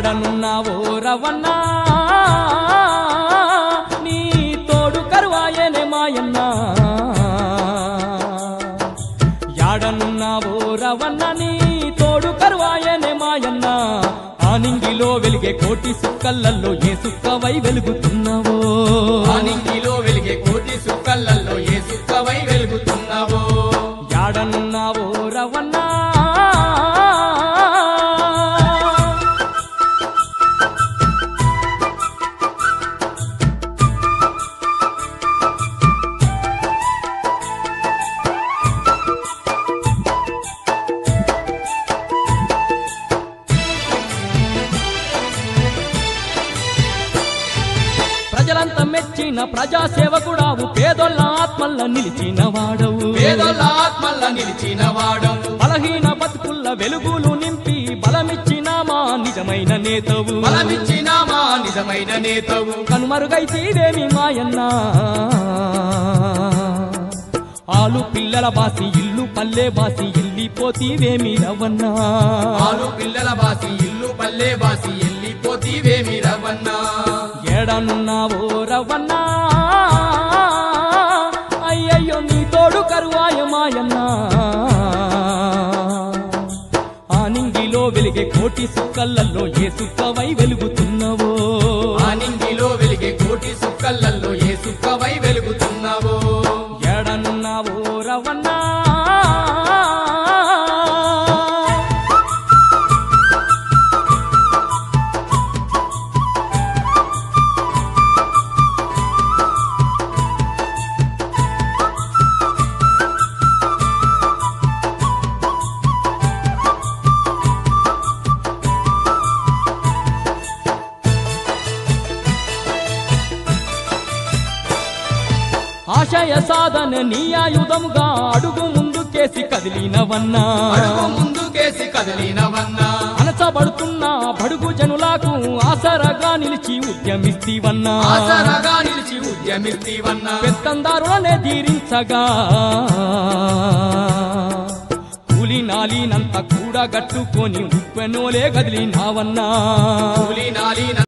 యాడనున్నావో రవన్నా నీ తోడు కరువాయనే మాయన్నా యాడనున్నావో రవన్న నీ తోడు కరువాయనే మాయన్నా ఆనింగిలో వెలిగే కోటి సుక్కలల్లో ఏ సుక్కవై వెలుగుతున్నావో ఆనింగిలో వెలిగే కోటి సుక్కలలో ఏ సుక్కవై వెలుగుతున్నావో యాడనున్నావో రవన్నా ప్రజలంతా మెచ్చిన ప్రజాసేవకుడావు పేదోళ్ళ ఆత్మల్ల నిలిచిన వాడవు పేదోళ్ళ ఆత్మల్ల నిలిచిన వాడవు బలహీన బతుకుల్ల వెలుగులు నింపి బలమిచ్చిన మా నిజమైన నేతవు బలమిచ్చిన మా నిజమైన నేతవు కనుమరుగైతేవేమి మాయన్నా ఆలు పిల్లల బాసి ఇల్లు పల్లె బాసి ఇల్లిపోతీవేమి రవన్నా ఆలు పిల్లల బాసి ఇల్లు పల్లె బాసి ఎల్లిపోతీవేమి రవన్నా ఏడనున్నావో రవన్నా అయ్యయ్యో నీ తోడు కరువాయ మాయన్నా ఆనింగిలో వెలిగే కోటి సుక్కలల్లో ఏ సుక్కవై వెలుగుతున్నవో ఆనింగిలో వెలిగే కోటి సుక్కలలో ఏ సుక్కవై వెలుగుతున్నావో ఏడనున్నావో రవన్నా ఆశయ సాధన నీ ఆయుధముగా అడుగు ముందుకేసి కదిలినవన్నా అడుగు ముందుకేసి కదిలినవన్నా అనసబడుతున్న బడుగు జనులకు ఆసరగా నిలిచి ఉద్యమిస్తీవన్నా ఆసరగా నిలిచి ఉద్యమిస్తీవన్నా పెత్తందారులనే తీరించగా కూలి నాలినంత కూడా గట్టుకొని ఉప్పెనోలే కదిలినావన్నా కూలి నాలి